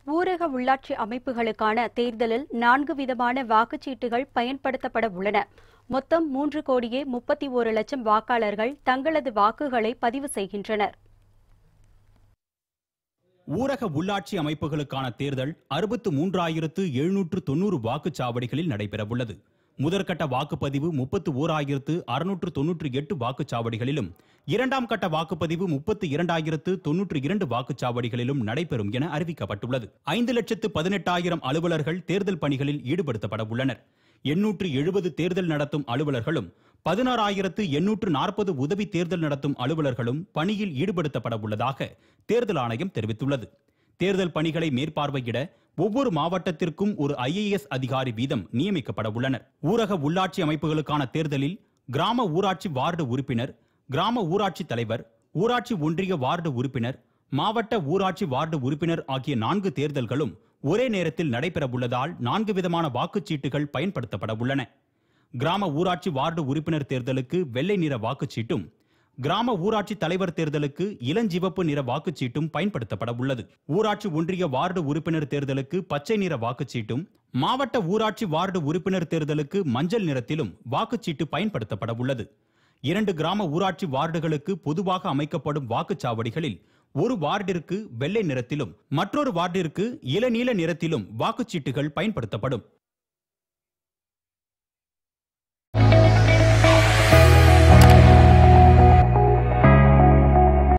ஊரக உள்ளாட்சி அமைப்புகளுக்கான தேர்தலில் நான்கு விதமான வாக்குச்சீட்டுகள் பயன்படுத்தப்பட உள்ளன மொத்தம் மூன்று கோடியே முப்பத்தி ஒரு லட்சம் வாக்காளர்கள் தங்களது வாக்குகளை பதிவு செய்கின்றனர் ஊரக உள்ளாட்சி அமைப்புகளுக்கான தேர்தல் அறுபத்து மூன்றாயிரத்து எழுநூற்று தொன்னூறு வாக்குச்சாவடிகளில் நடைபெறவுள்ளது முதற்கட்ட வாக்குப்பதிவு முப்பத்து ஓராயிரத்து அறுநூற்று தொன்னூற்றி எட்டு வாக்குச்சாவடிகளிலும் இரண்டாம் கட்ட வாக்குப்பதிவு முப்பத்து இரண்டாயிரத்து தொன்னூற்றி இரண்டு வாக்குச்சாவடிகளிலும் நடைபெறும் என அறிவிக்கப்பட்டுள்ளது ஐந்து லட்சத்து பதினெட்டாயிரம் அலுவலர்கள் தேர்தல் பணிகளில் ஈடுபடுத்தப்பட உள்ளனர் எண்ணூற்று எழுபது தேர்தல் நடத்தும் அலுவலர்களும் பதினாறாயிரத்து எண்ணூற்று நாற்பது உதவி தேர்தல் நடத்தும் அலுவலர்களும் பணியில் ஈடுபடுத்தப்பட உள்ளதாக தேர்தல் ஆணையம் தெரிவித்துள்ளது தேர்தல் பணிகளை மேற்பார்வையிட ஒவ்வொரு மாவட்டத்திற்கும் ஒரு ஐஏஎஸ் அதிகாரி வீதம் நியமிக்கப்பட உள்ளனர் ஊரக உள்ளாட்சி அமைப்புகளுக்கான தேர்தலில் கிராம ஊராட்சி வார்டு உறுப்பினர் கிராம ஊராட்சி தலைவர் ஊராட்சி ஒன்றிய வார்டு உறுப்பினர் மாவட்ட ஊராட்சி வார்டு உறுப்பினர் ஆகிய நான்கு தேர்தல்களும் ஒரே நேரத்தில் நடைபெற உள்ளதால் நான்கு விதமான வாக்குச்சீட்டுகள் பயன்படுத்தப்பட உள்ளன கிராம ஊராட்சி வார்டு உறுப்பினர் தேர்தலுக்கு வெள்ளை நிற வாக்குச்சீட்டும் கிராம ஊராட்சி தலைவர் தேர்தலுக்கு இளஞ்சிவப்பு நிற வாக்குச்சீட்டும் பயன்படுத்தப்பட உள்ளது ஊராட்சி ஒன்றிய வார்டு உறுப்பினர் தேர்தலுக்கு பச்சை நிற வாக்குச்சீட்டும் மாவட்ட ஊராட்சி வார்டு உறுப்பினர் தேர்தலுக்கு மஞ்சள் நிறத்திலும் வாக்குச்சீட்டு பயன்படுத்தப்பட உள்ளது இரண்டு கிராம ஊராட்சி வார்டுகளுக்கு பொதுவாக அமைக்கப்படும் வாக்குச்சாவடிகளில் ஒரு வார்டிற்கு வெள்ளை நிறத்திலும் மற்றொரு வார்டிற்கு இளநீல நிறத்திலும் வாக்குச்சீட்டுகள் பயன்படுத்தப்படும்